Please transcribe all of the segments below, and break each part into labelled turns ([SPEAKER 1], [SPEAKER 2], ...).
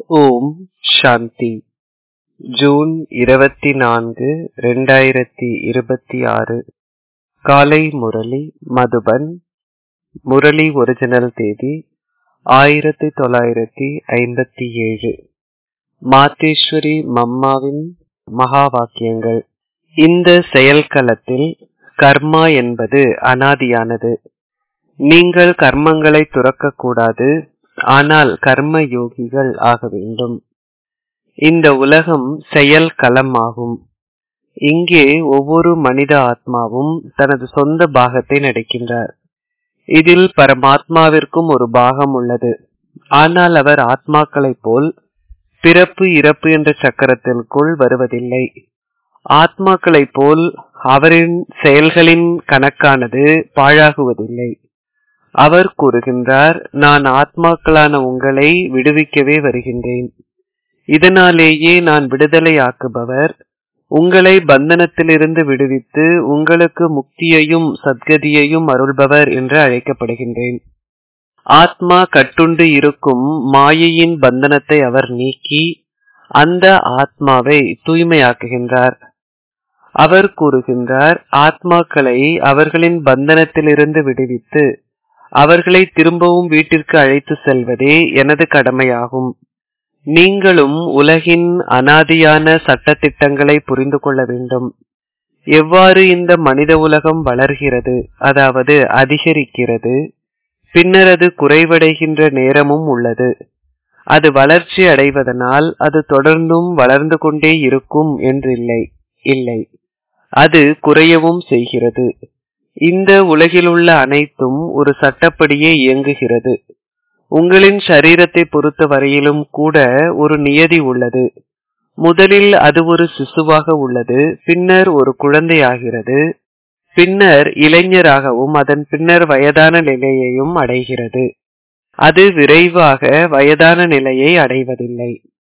[SPEAKER 1] ஓம் சாந்தி June இருபத்தி நான்கு ரெண்டாயிரத்தி இருபத்தி ஆறு காலை முரளி மதுபன் முரளி ஒரிஜினல் தேதி ஆயிரத்தி தொள்ளாயிரத்தி ஐம்பத்தி ஏழு மாத்தேஸ்வரி மம்மாவின் மகா வாக்கியங்கள் இந்த செயல்களத்தில் கர்மா என்பது அனாதியானது நீங்கள் கர்மங்களை துறக்கக்கூடாது ஆனால் கர்ம யோகிகள் ஆக வேண்டும் இந்த உலகம் செயல் களமாகும் இங்கே ஒவ்வொரு மனித ஆத்மாவும் தனது சொந்த பாகத்தை நடிக்கின்றார் இதில் பரமாத்மாவிற்கும் ஒரு பாகம் உள்ளது ஆனால் அவர் ஆத்மாக்களைப் போல் பிறப்பு இறப்பு என்ற சக்கரத்திற்குள் வருவதில்லை ஆத்மாக்களைப் போல் அவரின் செயல்களின் கணக்கானது பாழாகுவதில்லை அவர் கூறுகின்றார் நான் ஆத்மாக்களான உங்களை விடுவிக்கவே வருகின்றேன் இதனாலேயே நான் விடுதலை ஆக்குபவர் உங்களை பந்தனத்திலிருந்து விடுவித்து உங்களுக்கு முக்தியையும் சத்கதியையும் அருள்பவர் என்று அழைக்கப்படுகின்றேன் ஆத்மா கட்டுண்டு இருக்கும் மாயையின் பந்தனத்தை அவர் நீக்கி அந்த ஆத்மாவை தூய்மையாக்குகின்றார் அவர் கூறுகின்றார் ஆத்மாக்களை அவர்களின் பந்தனத்திலிருந்து விடுவித்து அவர்களை திரும்பவும் வீட்டிற்கு அழைத்து செல்வதே எனது கடமையாகும் நீங்களும் உலகின் அனாதியான சட்டத்திட்டங்களை புரிந்து கொள்ள வேண்டும் எவ்வாறு இந்த மனித உலகம் வளர்கிறது அதாவது அதிகரிக்கிறது பின்னர் அது குறைவடைகின்ற நேரமும் உள்ளது அது வளர்ச்சி அடைவதனால் அது தொடர்ந்தும் வளர்ந்து கொண்டே இருக்கும் என்றில்லை இல்லை அது குறையவும் செய்கிறது இந்த உலகிலுள்ள அனைத்தும் ஒரு சட்டப்படியே இயங்குகிறது உங்களின் சரீரத்தை பொறுத்த வரையிலும் கூட ஒரு நியதி உள்ளது முதலில் அது ஒரு சிசுவாக உள்ளது பின்னர் ஒரு குழந்தையாகிறது பின்னர் இளைஞராகவும் அதன் பின்னர் வயதான நிலையையும் அடைகிறது அது விரைவாக வயதான நிலையை அடைவதில்லை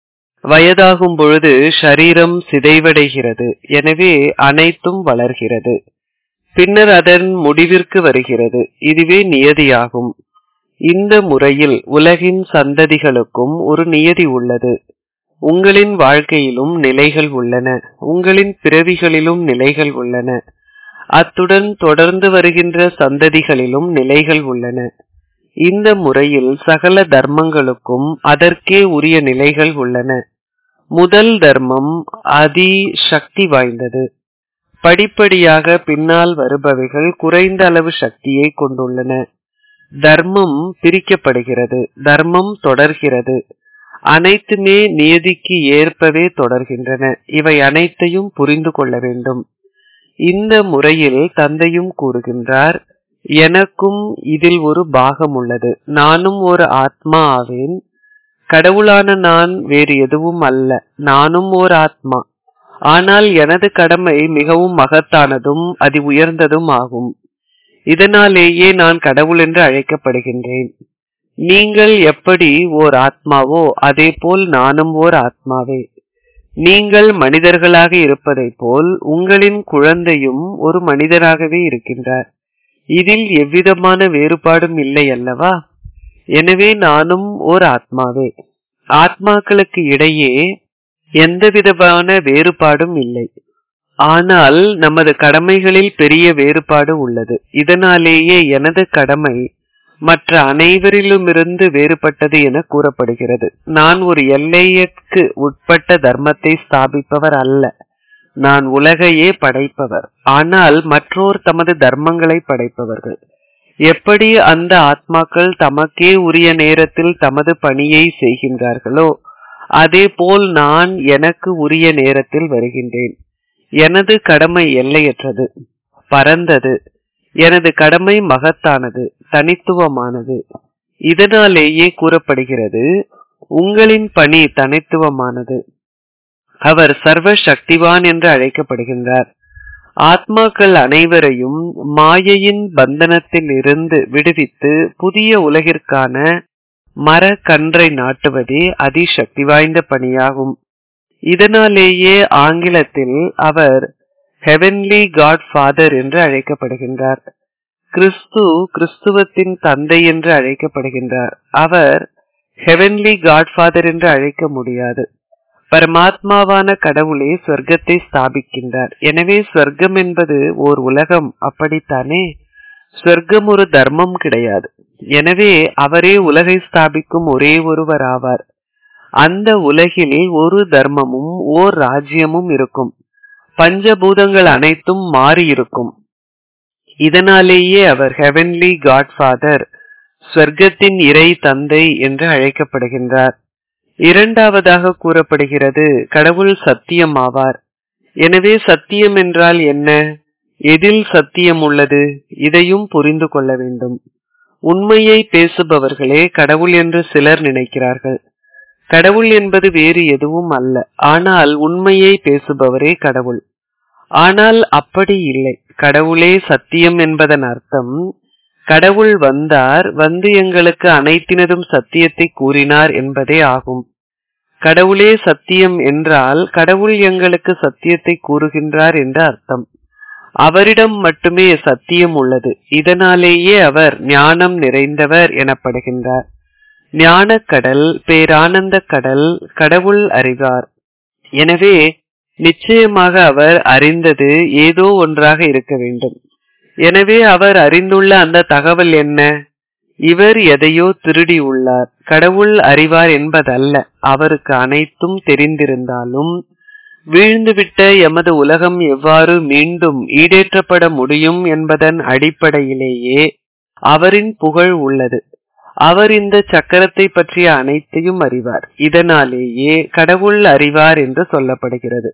[SPEAKER 1] வயதாகும் பொழுது சரீரம் சிதைவடைகிறது எனவே அனைத்தும் வளர்கிறது பின்னர் அதன் முடிவிற்கு வருகிறது இதுவே நியதியாகும் இந்த முறையில் உலகின் சந்ததிகளுக்கும் ஒரு நியதி உள்ளது உங்களின் வாழ்க்கையிலும் நிலைகள் உள்ளன உங்களின் பிறவிகளிலும் நிலைகள் உள்ளன அத்துடன் தொடர்ந்து வருகின்ற சந்ததிகளிலும் நிலைகள் உள்ளன இந்த முறையில் சகல தர்மங்களுக்கும் அதற்கே உரிய நிலைகள் உள்ளன முதல் தர்மம் அதி சக்தி வாய்ந்தது படிப்படியாக பின்னால் வருபவைகள் குறைந்த அளவு சக்தியை கொண்டுள்ளன தர்மம் பிரிக்கப்படுகிறது தர்மம் தொடர்கிறது அனைத்துமே நியதிக்கு ஏற்பவே தொடர்கின்றன இவை அனைத்தையும் புரிந்து கொள்ள வேண்டும் இந்த முறையில் தந்தையும் கூறுகின்றார் எனக்கும் இதில் ஒரு பாகம் உள்ளது நானும் ஒரு ஆத்மா ஆவேன் கடவுளான நான் வேறு எதுவும் அல்ல நானும் ஓர் ஆத்மா ஆனால் எனது கடமை மிகவும் மகத்தானதும் அதி உயர்ந்ததும் ஆகும் இதனாலேயே நான் கடவுள் என்று அழைக்கப்படுகின்றேன் நீங்கள் எப்படி ஓர் ஆத்மாவோ அதே போல் நானும் ஓர் ஆத்மாவே நீங்கள் மனிதர்களாக இருப்பதைப் போல் உங்களின் குழந்தையும் ஒரு மனிதராகவே இருக்கின்றார் இதில் எவ்விதமான வேறுபாடும் இல்லை அல்லவா எனவே நானும் ஓர் ஆத்மாவே ஆத்மாக்களுக்கு இடையே எந்த விதமான வேறுபாடும் இல்லை ஆனால் நமது கடமைகளில் பெரிய வேறுபாடு உள்ளது இதனாலேயே எனது கடமை மற்ற அனைவரிலுமிருந்து வேறுபட்டது என கூறப்படுகிறது நான் ஒரு எல்லையற்கு உட்பட்ட தர்மத்தை ஸ்தாபிப்பவர் அல்ல நான் உலகையே படைப்பவர் ஆனால் மற்றோர் தமது தர்மங்களை படைப்பவர்கள் எப்படி அந்த ஆத்மாக்கள் தமக்கே உரிய நேரத்தில் தமது பணியை செய்கின்றார்களோ அதே போல் நான் எனக்கு உரிய நேரத்தில் வருகின்றேன் எனது கடமை எல்லையற்றது பரந்தது எனது கடமை மகத்தானது தனித்துவமானது இதனாலேயே கூறப்படுகிறது உங்களின் பணி தனித்துவமானது அவர் சர்வ சக்திவான் என்று அழைக்கப்படுகின்றார் ஆத்மாக்கள் அனைவரையும் மாயையின் பந்தனத்தில் இருந்து விடுவித்து புதிய உலகிற்கான மர கன்றை நாட்டுவதே அதிசக்தி வாய்ந்த பணியாகும் இதனாலேயே ஆங்கிலத்தில் அவர் ஹெவன்லி காட் ஃபாதர் என்று அழைக்கப்படுகின்றார் கிறிஸ்து கிறிஸ்துவத்தின் தந்தை என்று அழைக்கப்படுகின்றார் அவர் ஹெவன்லி காட்ஃபாதர் என்று அழைக்க முடியாது பரமாத்மாவான கடவுளே சொர்க்கத்தை ஸ்தாபிக்கின்றார் எனவே சொர்க்கம் என்பது ஓர் உலகம் அப்படித்தானே சொர்க்கம் ஒரு தர்மம் கிடையாது எனவே அவரே உலகை ஸ்தாபிக்கும் ஒரே ஒருவர் ஆவார் அந்த உலகில் ஒரு தர்மமும் ஓர் ராஜ்யமும் இருக்கும் பஞ்சபூதங்கள் அனைத்தும் மாறி இருக்கும் இதனாலேயே அவர் ஹெவன்லி காட்ஃபாதர் சொர்க்கத்தின் இறை தந்தை என்று அழைக்கப்படுகின்றார் இரண்டாவதாக கூறப்படுகிறது கடவுள் சத்தியம் ஆவார் எனவே சத்தியம் என்றால் என்ன எதில் சத்தியம் உள்ளது இதையும் புரிந்து கொள்ள வேண்டும் உண்மையை பேசுபவர்களே கடவுள் என்று சிலர் நினைக்கிறார்கள் கடவுள் என்பது வேறு எதுவும் அல்ல ஆனால் உண்மையை பேசுபவரே கடவுள் ஆனால் அப்படி இல்லை கடவுளே சத்தியம் என்பதன் அர்த்தம் கடவுள் வந்தார் வந்து எங்களுக்கு அனைத்தினதும் சத்தியத்தை கூறினார் என்பதே ஆகும் கடவுளே சத்தியம் என்றால் கடவுள் எங்களுக்கு சத்தியத்தை கூறுகின்றார் என்று அர்த்தம் அவரிடம் மட்டுமே சத்தியம் உள்ளது இதனாலேயே அவர் ஞானம் நிறைந்தவர் எனப்படுகின்றார் ஞானக்கடல் பேரானந்த கடல் கடவுள் அறிவார் எனவே நிச்சயமாக அவர் அறிந்தது ஏதோ ஒன்றாக இருக்க வேண்டும் எனவே அவர் அறிந்துள்ள அந்த தகவல் என்ன இவர் எதையோ திருடி உள்ளார் கடவுள் அறிவார் என்பதல்ல அவருக்கு அனைத்தும் தெரிந்திருந்தாலும் வீழ்ந்துவிட்ட எமது உலகம் எவ்வாறு மீண்டும் ஈடேற்றப்பட முடியும் என்பதன் அடிப்படையிலேயே அவரின் புகழ் உள்ளது அவர் இந்த சக்கரத்தை பற்றிய அனைத்தையும் அறிவார் இதனாலேயே கடவுள் அறிவார் என்று சொல்லப்படுகிறது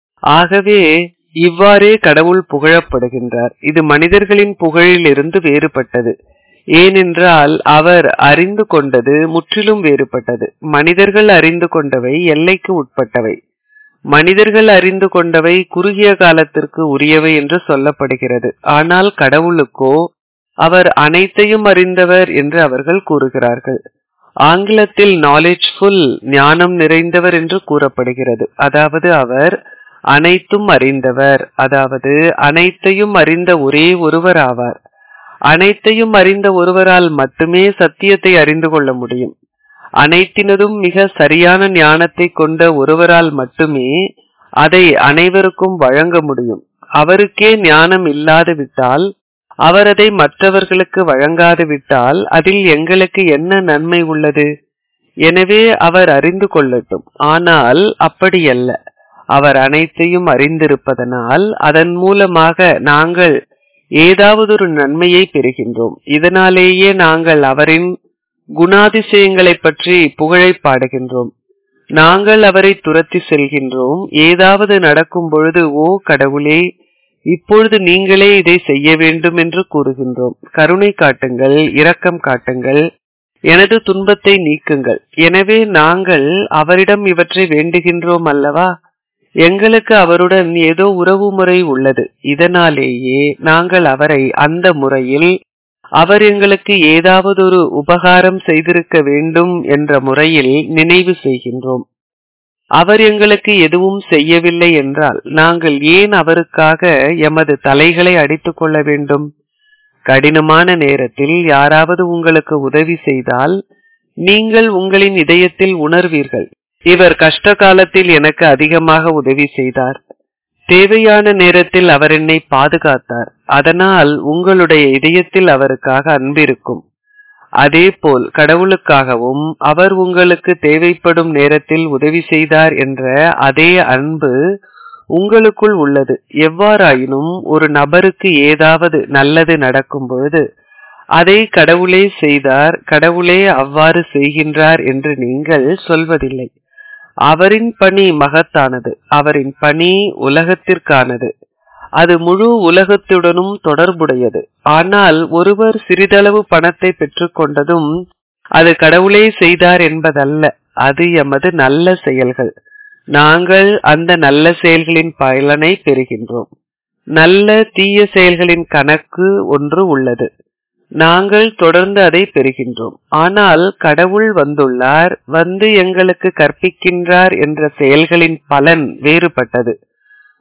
[SPEAKER 1] ஆகவே இவ்வாறே கடவுள் புகழப்படுகின்றார் இது மனிதர்களின் புகழிலிருந்து வேறுபட்டது ஏனென்றால் அவர் அறிந்து கொண்டது முற்றிலும் வேறுபட்டது மனிதர்கள் அறிந்து கொண்டவை எல்லைக்கு உட்பட்டவை மனிதர்கள் அறிந்து கொண்டவை குறுகிய காலத்திற்கு உரியவை என்று சொல்லப்படுகிறது ஆனால் கடவுளுக்கோ அவர் அனைத்தையும் அறிந்தவர் என்று அவர்கள் கூறுகிறார்கள் ஆங்கிலத்தில் நாலேஜ்ஃபுல் ஞானம் நிறைந்தவர் என்று கூறப்படுகிறது அதாவது அவர் அனைத்தும் அறிந்தவர் அதாவது அனைத்தையும் அறிந்த ஒரே ஒருவர் ஆவார் அனைத்தையும் அறிந்த ஒருவரால் மட்டுமே சத்தியத்தை அறிந்து கொள்ள முடியும் அனைத்தினதும் மிக சரியான ஞானத்தை கொண்ட ஒருவரால் மட்டுமே அதை அனைவருக்கும் வழங்க முடியும் அவருக்கே ஞானம் இல்லாது விட்டால் அவர் அதை மற்றவர்களுக்கு வழங்காது விட்டால் அதில் எங்களுக்கு என்ன நன்மை உள்ளது எனவே அவர் அறிந்து கொள்ளட்டும் ஆனால் அப்படியல்ல அவர் அனைத்தையும் அறிந்திருப்பதனால் அதன் மூலமாக நாங்கள் ஏதாவது ஒரு நன்மையை பெறுகின்றோம் இதனாலேயே நாங்கள் அவரின் குணாதிசயங்களை பற்றி புகழை பாடுகின்றோம் நாங்கள் அவரை துரத்தி செல்கின்றோம் ஏதாவது நடக்கும் பொழுது ஓ கடவுளே இப்பொழுது நீங்களே இதை செய்ய வேண்டும் என்று கூறுகின்றோம் கருணை காட்டுங்கள் இரக்கம் காட்டுங்கள் எனது துன்பத்தை நீக்குங்கள் எனவே நாங்கள் அவரிடம் இவற்றை வேண்டுகின்றோம் அல்லவா எங்களுக்கு அவருடன் ஏதோ உறவு முறை உள்ளது இதனாலேயே நாங்கள் அவரை அந்த முறையில் அவர் எங்களுக்கு ஏதாவது ஒரு உபகாரம் செய்திருக்க வேண்டும் என்ற முறையில் நினைவு செய்கின்றோம் அவர் எங்களுக்கு எதுவும் செய்யவில்லை என்றால் நாங்கள் ஏன் அவருக்காக எமது தலைகளை அடித்துக் கொள்ள வேண்டும் கடினமான நேரத்தில் யாராவது உங்களுக்கு உதவி செய்தால் நீங்கள் உங்களின் இதயத்தில் உணர்வீர்கள் இவர் கஷ்ட காலத்தில் எனக்கு அதிகமாக உதவி செய்தார் தேவையான நேரத்தில் அவர் என்னை பாதுகாத்தார் அதனால் உங்களுடைய இதயத்தில் அவருக்காக அன்பிருக்கும் அதேபோல் கடவுளுக்காகவும் அவர் உங்களுக்கு தேவைப்படும் நேரத்தில் உதவி செய்தார் என்ற அதே அன்பு உங்களுக்குள் உள்ளது எவ்வாறாயினும் ஒரு நபருக்கு ஏதாவது நல்லது நடக்கும் பொழுது அதை கடவுளே செய்தார் கடவுளே அவ்வாறு செய்கின்றார் என்று நீங்கள் சொல்வதில்லை அவரின் பணி மகத்தானது அவரின் பணி உலகத்திற்கானது அது முழு உலகத்துடனும் தொடர்புடையது ஆனால் ஒருவர் சிறிதளவு பணத்தை பெற்றுக்கொண்டதும் அது கடவுளே செய்தார் என்பதல்ல அது எமது நல்ல செயல்கள் நாங்கள் அந்த நல்ல செயல்களின் பலனை பெறுகின்றோம் நல்ல தீய செயல்களின் கணக்கு ஒன்று உள்ளது நாங்கள் தொடர்ந்து அதை பெறுகின்றோம் ஆனால் கடவுள் வந்துள்ளார் வந்து எங்களுக்கு கற்பிக்கின்றார் என்ற செயல்களின் பலன் வேறுபட்டது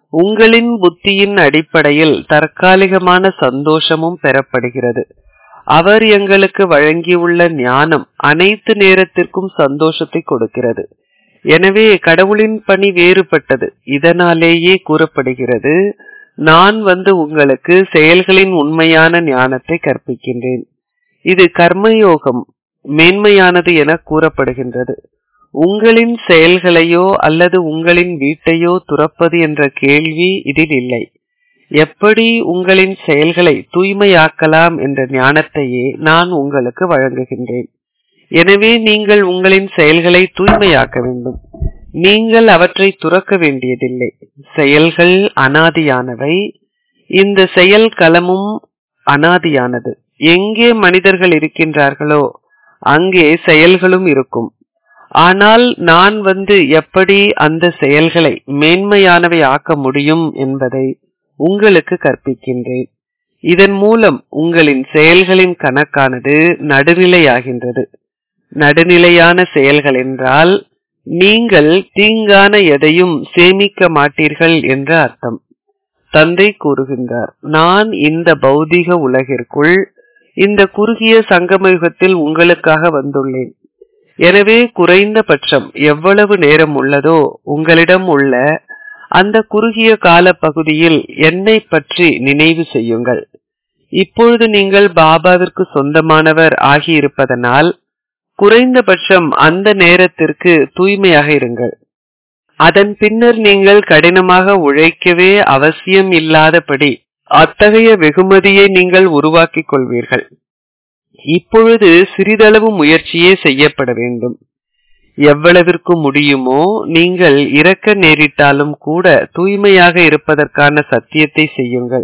[SPEAKER 1] உங்களின் புத்தியின் அடிப்படையில் தற்காலிகமான சந்தோஷமும் பெறப்படுகிறது அவர் எங்களுக்கு வழங்கியுள்ள ஞானம் அனைத்து நேரத்திற்கும் சந்தோஷத்தை கொடுக்கிறது எனவே கடவுளின் பணி வேறுபட்டது இதனாலேயே கூறப்படுகிறது நான் வந்து உங்களுக்கு செயல்களின் உண்மையான ஞானத்தை கற்பிக்கின்றேன் இது கர்மயோகம் மேன்மையானது என கூறப்படுகின்றது உங்களின் செயல்களையோ அல்லது உங்களின் வீட்டையோ துறப்பது என்ற கேள்வி இதில் இல்லை எப்படி உங்களின் செயல்களை தூய்மையாக்கலாம் என்ற ஞானத்தையே நான் உங்களுக்கு வழங்குகின்றேன் எனவே நீங்கள் உங்களின் செயல்களை தூய்மையாக்க வேண்டும் நீங்கள் அவற்றை துறக்க வேண்டியதில்லை செயல்கள் அனாதியானவை இந்த செயல் களமும் அனாதியானது எங்கே மனிதர்கள் இருக்கின்றார்களோ அங்கே செயல்களும் இருக்கும் ஆனால் நான் வந்து எப்படி அந்த செயல்களை மேன்மையானவை ஆக்க முடியும் என்பதை உங்களுக்கு கற்பிக்கின்றேன் இதன் மூலம் உங்களின் செயல்களின் கணக்கானது நடுநிலையாகின்றது நடுநிலையான செயல்கள் என்றால் நீங்கள் தீங்கான எதையும் சேமிக்க மாட்டீர்கள் என்ற அர்த்தம் தந்தை கூறுகின்றார் நான் இந்த பௌதிக உலகிற்குள் இந்த குறுகிய சங்கமயுகத்தில் உங்களுக்காக வந்துள்ளேன் எனவே குறைந்தபட்சம் எவ்வளவு நேரம் உள்ளதோ உங்களிடம் உள்ள அந்த குறுகிய கால பகுதியில் என்னை பற்றி நினைவு செய்யுங்கள் இப்பொழுது நீங்கள் பாபாவிற்கு சொந்தமானவர் ஆகியிருப்பதனால் குறைந்தபட்சம் அந்த நேரத்திற்கு தூய்மையாக இருங்கள் அதன் பின்னர் நீங்கள் கடினமாக உழைக்கவே அவசியம் இல்லாதபடி அத்தகைய வெகுமதியை நீங்கள் உருவாக்கிக் கொள்வீர்கள் இப்பொழுது சிறிதளவு முயற்சியே செய்யப்பட வேண்டும் எவ்வளவிற்கு முடியுமோ நீங்கள் இறக்க நேரிட்டாலும் கூட தூய்மையாக இருப்பதற்கான சத்தியத்தை செய்யுங்கள்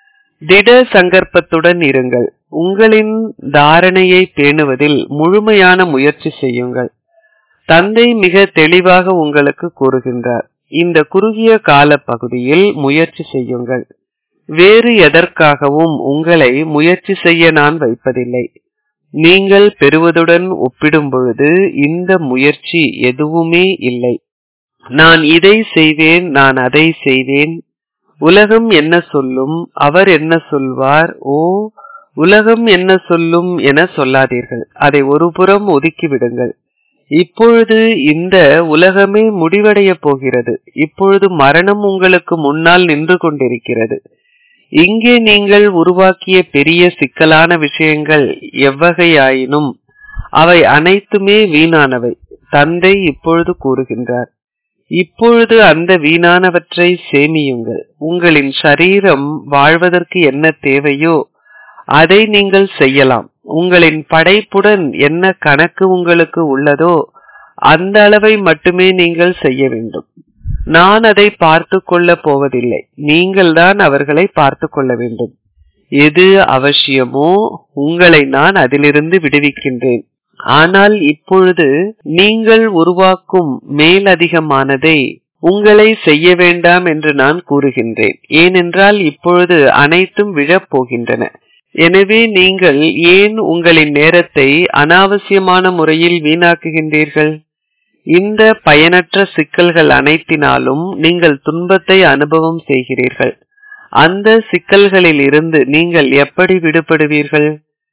[SPEAKER 1] திட சங்கற்பத்துடன் இருங்கள் உங்களின் தாரணையை பேணுவதில் முழுமையான முயற்சி செய்யுங்கள் தந்தை மிக தெளிவாக உங்களுக்கு கூறுகின்றார் இந்த குறுகிய கால பகுதியில் முயற்சி செய்யுங்கள் வேறு எதற்காகவும் உங்களை முயற்சி செய்ய நான் வைப்பதில்லை நீங்கள் பெறுவதுடன் ஒப்பிடும் பொழுது இந்த முயற்சி எதுவுமே இல்லை நான் இதை செய்வேன் நான் அதை செய்வேன் உலகம் என்ன சொல்லும் அவர் என்ன சொல்வார் ஓ உலகம் என்ன சொல்லும் என சொல்லாதீர்கள் அதை ஒருபுறம் ஒதுக்கிவிடுங்கள் இப்பொழுது இந்த உலகமே முடிவடைய போகிறது இப்பொழுது மரணம் உங்களுக்கு முன்னால் நின்று கொண்டிருக்கிறது இங்கே நீங்கள் உருவாக்கிய பெரிய சிக்கலான விஷயங்கள் எவ்வகையாயினும் அவை அனைத்துமே வீணானவை தந்தை இப்பொழுது கூறுகின்றார் இப்பொழுது அந்த வீணானவற்றை சேமியுங்கள் உங்களின் சரீரம் வாழ்வதற்கு என்ன தேவையோ அதை நீங்கள் செய்யலாம் உங்களின் படைப்புடன் என்ன கணக்கு உங்களுக்கு உள்ளதோ அந்த அளவை மட்டுமே நீங்கள் செய்ய வேண்டும் நான் அதை பார்த்து கொள்ள போவதில்லை நீங்கள் தான் அவர்களை பார்த்து கொள்ள வேண்டும் எது அவசியமோ உங்களை நான் அதிலிருந்து விடுவிக்கின்றேன் ஆனால் இப்பொழுது நீங்கள் உருவாக்கும் மேலதிகமானதை உங்களை செய்ய வேண்டாம் என்று நான் கூறுகின்றேன் ஏனென்றால் இப்பொழுது அனைத்தும் விழப்போகின்றன எனவே நீங்கள் ஏன் உங்களின் நேரத்தை அனாவசியமான முறையில் வீணாக்குகின்றீர்கள் இந்த பயனற்ற சிக்கல்கள் அனைத்தினாலும் நீங்கள் துன்பத்தை அனுபவம் செய்கிறீர்கள் அந்த சிக்கல்களில் இருந்து நீங்கள் எப்படி விடுபடுவீர்கள்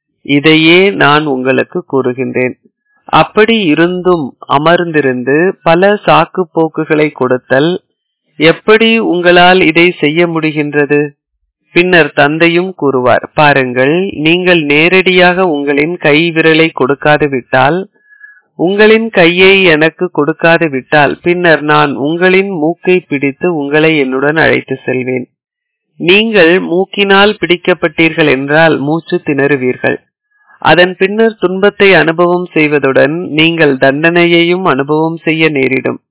[SPEAKER 1] இதையே நான் உங்களுக்கு கூறுகின்றேன் அப்படி இருந்தும் அமர்ந்திருந்து பல சாக்கு போக்குகளை கொடுத்தல் எப்படி உங்களால் இதை செய்ய முடிகின்றது பின்னர் தந்தையும் கூறுவார் பாருங்கள் நீங்கள் நேரடியாக உங்களின் கை விரலை கொடுக்காது விட்டால் உங்களின் கையை எனக்கு கொடுக்காது விட்டால் பின்னர் நான் உங்களின் மூக்கை பிடித்து உங்களை என்னுடன் அழைத்து செல்வேன் நீங்கள் மூக்கினால் பிடிக்கப்பட்டீர்கள் என்றால் மூச்சு திணறுவீர்கள் அதன் பின்னர் துன்பத்தை அனுபவம் செய்வதுடன் நீங்கள் தண்டனையையும் அனுபவம் செய்ய நேரிடும்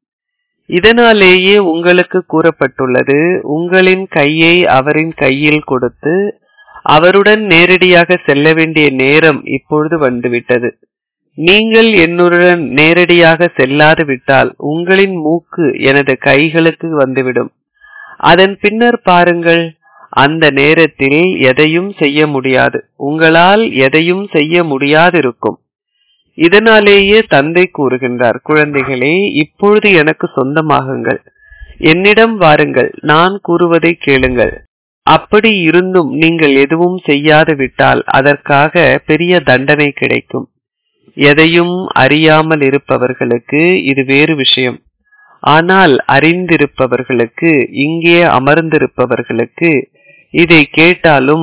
[SPEAKER 1] இதனாலேயே உங்களுக்கு கூறப்பட்டுள்ளது உங்களின் கையை அவரின் கையில் கொடுத்து அவருடன் நேரடியாக செல்ல வேண்டிய நேரம் இப்பொழுது வந்துவிட்டது நீங்கள் என்னுடன் நேரடியாக செல்லாது விட்டால் உங்களின் மூக்கு எனது கைகளுக்கு வந்துவிடும் அதன் பின்னர் பாருங்கள் அந்த நேரத்தில் எதையும் செய்ய முடியாது உங்களால் எதையும் செய்ய முடியாதிருக்கும் இதனாலேயே தந்தை கூறுகின்றார் குழந்தைகளே இப்பொழுது எனக்கு சொந்தமாகுங்கள் என்னிடம் வாருங்கள் நான் கூறுவதை கேளுங்கள் அப்படி இருந்தும் நீங்கள் எதுவும் செய்யாது விட்டால் அதற்காக பெரிய தண்டனை கிடைக்கும் எதையும் அறியாமல் இருப்பவர்களுக்கு இது வேறு விஷயம் ஆனால் அறிந்திருப்பவர்களுக்கு இங்கே அமர்ந்திருப்பவர்களுக்கு இதை கேட்டாலும்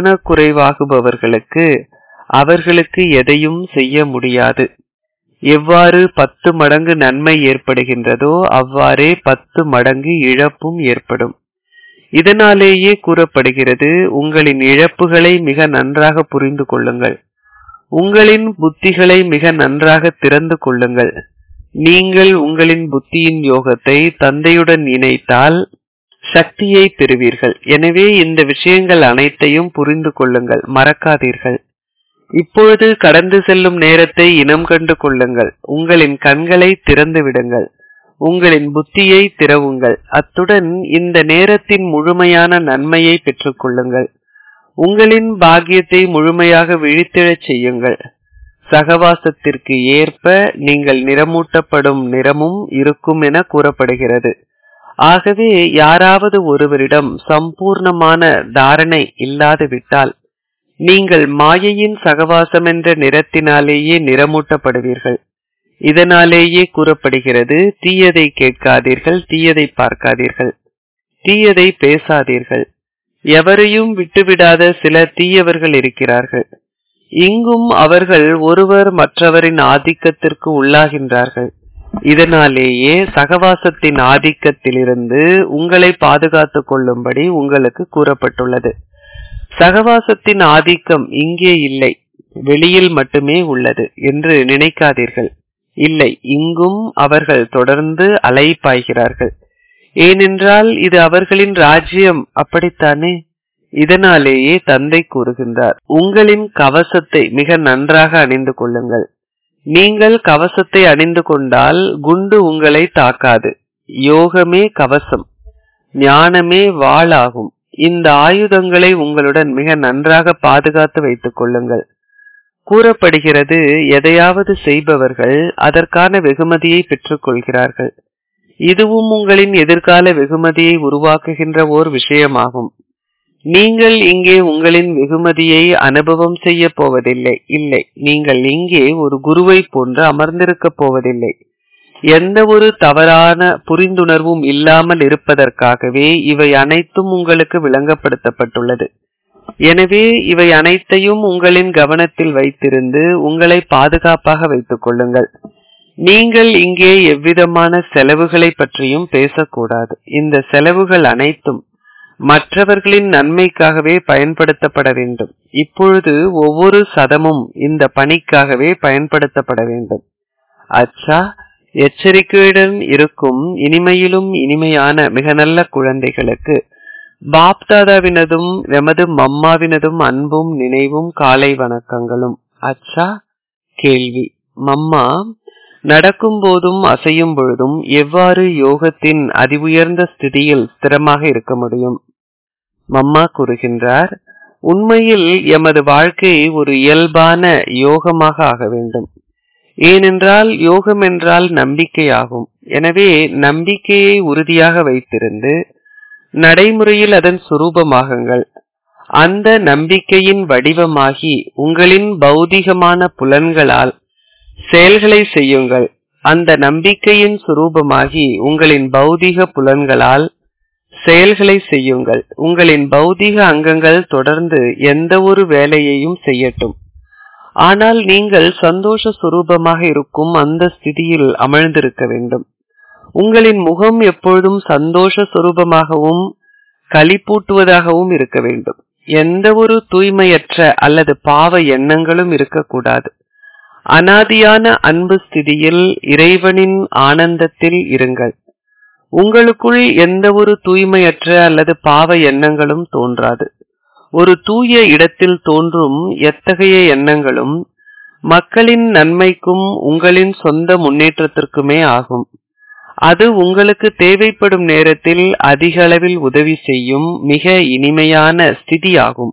[SPEAKER 1] கவனக்குறைவாகுபவர்களுக்கு அவர்களுக்கு எதையும் செய்ய முடியாது எவ்வாறு பத்து மடங்கு நன்மை ஏற்படுகின்றதோ அவ்வாறே பத்து மடங்கு இழப்பும் ஏற்படும் இதனாலேயே கூறப்படுகிறது உங்களின் இழப்புகளை மிக நன்றாக புரிந்து கொள்ளுங்கள் உங்களின் புத்திகளை மிக நன்றாக திறந்து கொள்ளுங்கள் நீங்கள் உங்களின் புத்தியின் யோகத்தை தந்தையுடன் இணைத்தால் சக்தியை பெறுவீர்கள் எனவே இந்த விஷயங்கள் அனைத்தையும் புரிந்து கொள்ளுங்கள் மறக்காதீர்கள் இப்பொழுது கடந்து செல்லும் நேரத்தை இனம் கண்டு கொள்ளுங்கள் உங்களின் கண்களை திறந்து விடுங்கள் உங்களின் புத்தியை திறவுங்கள் அத்துடன் இந்த நேரத்தின் முழுமையான நன்மையை பெற்றுக் கொள்ளுங்கள் உங்களின் பாக்கியத்தை முழுமையாக விழித்தெழச் செய்யுங்கள் சகவாசத்திற்கு ஏற்ப நீங்கள் நிறமூட்டப்படும் நிறமும் இருக்கும் என கூறப்படுகிறது ஆகவே யாராவது ஒருவரிடம் சம்பூர்ணமான தாரணை இல்லாது விட்டால் நீங்கள் மாயையின் சகவாசம் என்ற நிறத்தினாலேயே நிறமூட்டப்படுவீர்கள் இதனாலேயே கூறப்படுகிறது தீயதை கேட்காதீர்கள் தீயதை பார்க்காதீர்கள் தீயதை பேசாதீர்கள் எவரையும் விட்டுவிடாத சில தீயவர்கள் இருக்கிறார்கள் இங்கும் அவர்கள் ஒருவர் மற்றவரின் ஆதிக்கத்திற்கு உள்ளாகின்றார்கள் இதனாலேயே சகவாசத்தின் ஆதிக்கத்திலிருந்து உங்களை பாதுகாத்துக் கொள்ளும்படி உங்களுக்கு கூறப்பட்டுள்ளது சகவாசத்தின் ஆதிக்கம் இங்கே இல்லை வெளியில் மட்டுமே உள்ளது என்று நினைக்காதீர்கள் இல்லை இங்கும் அவர்கள் தொடர்ந்து அலைப்பாய்கிறார்கள் ஏனென்றால் இது அவர்களின் ராஜ்யம் அப்படித்தானே இதனாலேயே தந்தை கூறுகின்றார் உங்களின் கவசத்தை மிக நன்றாக அணிந்து கொள்ளுங்கள் நீங்கள் கவசத்தை அணிந்து கொண்டால் குண்டு உங்களை தாக்காது யோகமே கவசம் ஞானமே வாளாகும் இந்த ஆயுதங்களை உங்களுடன் மிக நன்றாக பாதுகாத்து வைத்துக் கொள்ளுங்கள் கூறப்படுகிறது எதையாவது செய்பவர்கள் அதற்கான வெகுமதியை பெற்றுக் கொள்கிறார்கள் இதுவும் உங்களின் எதிர்கால வெகுமதியை உருவாக்குகின்ற ஓர் விஷயமாகும் நீங்கள் இங்கே உங்களின் வெகுமதியை அனுபவம் செய்ய போவதில்லை இல்லை நீங்கள் இங்கே ஒரு குருவை போன்று அமர்ந்திருக்க போவதில்லை எந்த ஒரு தவறான புரிந்துணர்வும் இல்லாமல் இருப்பதற்காகவே இவை அனைத்தும் உங்களுக்கு விளங்கப்படுத்தப்பட்டுள்ளது எனவே இவை அனைத்தையும் உங்களின் கவனத்தில் வைத்திருந்து உங்களை பாதுகாப்பாக வைத்துக் கொள்ளுங்கள் நீங்கள் இங்கே எவ்விதமான செலவுகளை பற்றியும் பேசக்கூடாது இந்த செலவுகள் அனைத்தும் மற்றவர்களின் நன்மைக்காகவே பயன்படுத்தப்பட வேண்டும் இப்பொழுது ஒவ்வொரு சதமும் இந்த பணிக்காகவே பயன்படுத்தப்பட வேண்டும் அச்சா எச்சரிக்கையுடன் இருக்கும் இனிமையிலும் இனிமையான மிக நல்ல குழந்தைகளுக்கு பாப்தாதாவினதும் எமது மம்மாவினதும் அன்பும் நினைவும் காலை வணக்கங்களும் அச்சா கேள்வி மம்மா நடக்கும் போதும் அசையும் பொழுதும் எவ்வாறு யோகத்தின் அதி உயர்ந்த ஸ்திதியில் ஸ்திரமாக இருக்க முடியும் மம்மா கூறுகின்றார் உண்மையில் எமது வாழ்க்கை ஒரு இயல்பான யோகமாக ஆக வேண்டும் ஏனென்றால் யோகம் என்றால் நம்பிக்கையாகும் எனவே நம்பிக்கையை உறுதியாக வைத்திருந்து நடைமுறையில் அதன் சுரூபமாகுங்கள் அந்த நம்பிக்கையின் வடிவமாகி உங்களின் பௌதிகமான புலன்களால் செயல்களை செய்யுங்கள் அந்த நம்பிக்கையின் சுரூபமாகி உங்களின் பௌதிக புலன்களால் செயல்களை செய்யுங்கள் உங்களின் பௌதிக அங்கங்கள் தொடர்ந்து எந்த ஒரு வேலையையும் செய்யட்டும் ஆனால் நீங்கள் சந்தோஷ சுரூபமாக இருக்கும் அந்த ஸ்திதியில் அமர்ந்திருக்க வேண்டும் உங்களின் முகம் எப்பொழுதும் சந்தோஷ சுரூபமாகவும் களிப்பூட்டுவதாகவும் இருக்க வேண்டும் எந்த ஒரு தூய்மையற்ற அல்லது பாவ எண்ணங்களும் இருக்கக்கூடாது அனாதியான அன்பு ஸ்திதியில் இறைவனின் ஆனந்தத்தில் இருங்கள் உங்களுக்குள் எந்த ஒரு தூய்மையற்ற அல்லது பாவ எண்ணங்களும் தோன்றாது ஒரு தூய இடத்தில் தோன்றும் எத்தகைய எண்ணங்களும் மக்களின் நன்மைக்கும் உங்களின் சொந்த முன்னேற்றத்திற்குமே ஆகும் அது உங்களுக்கு தேவைப்படும் நேரத்தில் அதிக அளவில் உதவி செய்யும் மிக இனிமையான ஸ்திதியாகும்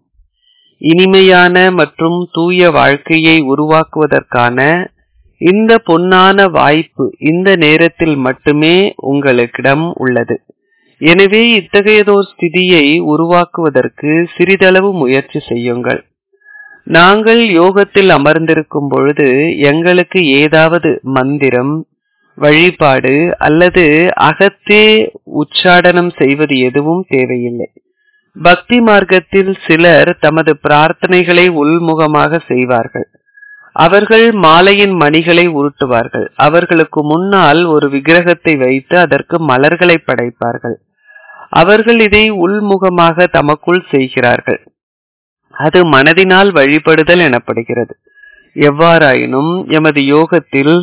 [SPEAKER 1] இனிமையான மற்றும் தூய வாழ்க்கையை உருவாக்குவதற்கான இந்த பொன்னான வாய்ப்பு இந்த நேரத்தில் மட்டுமே உங்களுக்கிடம் உள்ளது எனவே இத்தகையதோர் ஸ்திதியை உருவாக்குவதற்கு சிறிதளவு முயற்சி செய்யுங்கள் நாங்கள் யோகத்தில் அமர்ந்திருக்கும் பொழுது எங்களுக்கு ஏதாவது மந்திரம் வழிபாடு அல்லது அகத்தே உச்சாடனம் செய்வது எதுவும் தேவையில்லை பக்தி மார்க்கத்தில் சிலர் தமது பிரார்த்தனைகளை உள்முகமாக செய்வார்கள் அவர்கள் மாலையின் மணிகளை உருட்டுவார்கள் அவர்களுக்கு முன்னால் ஒரு விக்கிரகத்தை வைத்து அதற்கு மலர்களை படைப்பார்கள் அவர்கள் இதை உள்முகமாக தமக்குள் செய்கிறார்கள் அது மனதினால் வழிபடுதல் எனப்படுகிறது எவ்வாறாயினும் எமது யோகத்தில்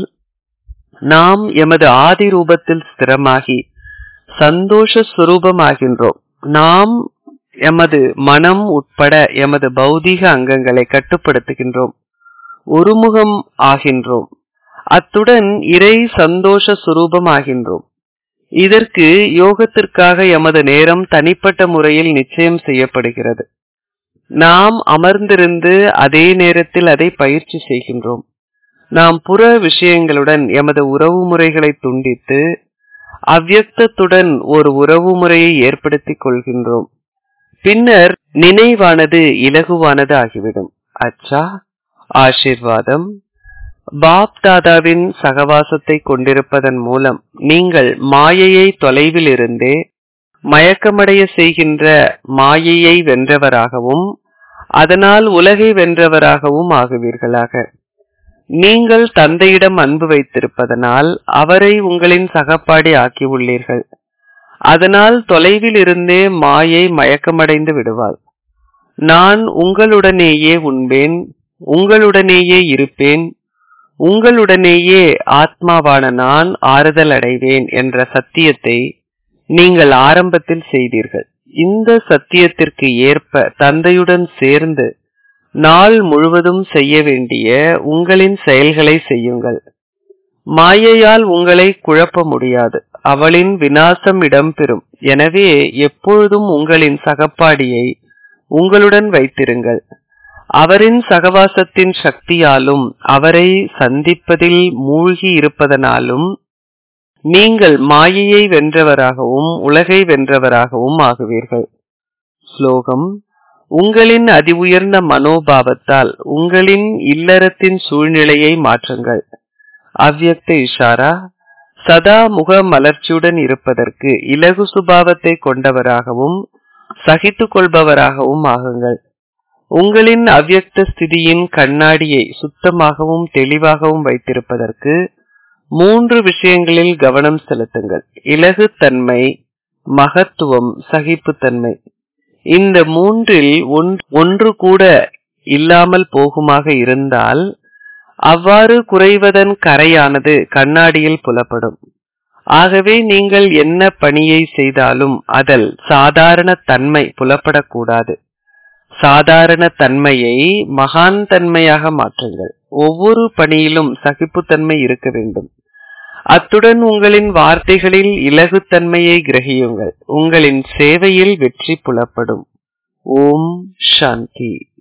[SPEAKER 1] நாம் எமது ஆதி ரூபத்தில் ஸ்திரமாகி சந்தோஷ சுரூபமாகின்றோம் நாம் எமது மனம் உட்பட எமது பௌதீக அங்கங்களை கட்டுப்படுத்துகின்றோம் ஒருமுகம் ஆகின்றோம் அத்துடன் இறை சந்தோஷ சுரூபம் ஆகின்றோம் இதற்கு யோகத்திற்காக எமது நேரம் தனிப்பட்ட முறையில் நிச்சயம் செய்யப்படுகிறது நாம் அமர்ந்திருந்து அதே நேரத்தில் அதை பயிற்சி செய்கின்றோம் நாம் புற விஷயங்களுடன் எமது உறவு முறைகளை துண்டித்து அவ்வியக்தத்துடன் ஒரு உறவு முறையை ஏற்படுத்திக் கொள்கின்றோம் பின்னர் நினைவானது இலகுவானது ஆகிவிடும் அச்சா ஆசிர்வாதம் பாப் தாதாவின் சகவாசத்தை கொண்டிருப்பதன் மூலம் நீங்கள் மாயையை தொலைவில் இருந்தே மயக்கமடைய செய்கின்ற மாயையை வென்றவராகவும் அதனால் உலகை வென்றவராகவும் ஆகுவீர்களாக நீங்கள் தந்தையிடம் அன்பு வைத்திருப்பதனால் அவரை உங்களின் சகப்பாடி ஆக்கி உள்ளீர்கள் அதனால் தொலைவில் இருந்தே மாயை மயக்கமடைந்து விடுவாள் நான் உங்களுடனேயே உண்பேன் உங்களுடனேயே இருப்பேன் உங்களுடனேயே ஆத்மாவான நான் ஆறுதல் அடைவேன் என்ற சத்தியத்தை நீங்கள் ஆரம்பத்தில் செய்தீர்கள் இந்த சத்தியத்திற்கு ஏற்ப தந்தையுடன் சேர்ந்து நாள் முழுவதும் செய்ய வேண்டிய உங்களின் செயல்களை செய்யுங்கள் மாயையால் உங்களை குழப்ப முடியாது அவளின் வினாசம் இடம்பெறும் எனவே எப்பொழுதும் உங்களின் சகப்பாடியை உங்களுடன் வைத்திருங்கள் அவரின் சகவாசத்தின் சக்தியாலும் அவரை சந்திப்பதில் மூழ்கி இருப்பதனாலும் நீங்கள் மாயையை வென்றவராகவும் உலகை வென்றவராகவும் ஆகுவீர்கள் ஸ்லோகம் உங்களின் அதி உயர்ந்த மனோபாவத்தால் உங்களின் இல்லறத்தின் சூழ்நிலையை மாற்றுங்கள் அவ்வியக்த இஷாரா சதா முக மலர்ச்சியுடன் இருப்பதற்கு இலகு சுபாவத்தை கொண்டவராகவும் சகித்துக் கொள்பவராகவும் ஆகுங்கள் உங்களின் அவ்வியக்த ஸ்திதியின் கண்ணாடியை சுத்தமாகவும் தெளிவாகவும் வைத்திருப்பதற்கு மூன்று விஷயங்களில் கவனம் செலுத்துங்கள் இலகுத்தன்மை மகத்துவம் சகிப்புத்தன்மை இந்த மூன்றில் ஒன்று கூட இல்லாமல் போகுமாக இருந்தால் அவ்வாறு குறைவதன் கரையானது கண்ணாடியில் புலப்படும் ஆகவே நீங்கள் என்ன பணியை செய்தாலும் அதில் சாதாரண தன்மை புலப்படக்கூடாது சாதாரண தன்மையை மகான் தன்மையாக மாற்றுங்கள் ஒவ்வொரு பணியிலும் சகிப்புத்தன்மை இருக்க வேண்டும் அத்துடன் உங்களின் வார்த்தைகளில் இலகுத்தன்மையை கிரகியுங்கள் உங்களின் சேவையில் வெற்றி புலப்படும் ஓம் சாந்தி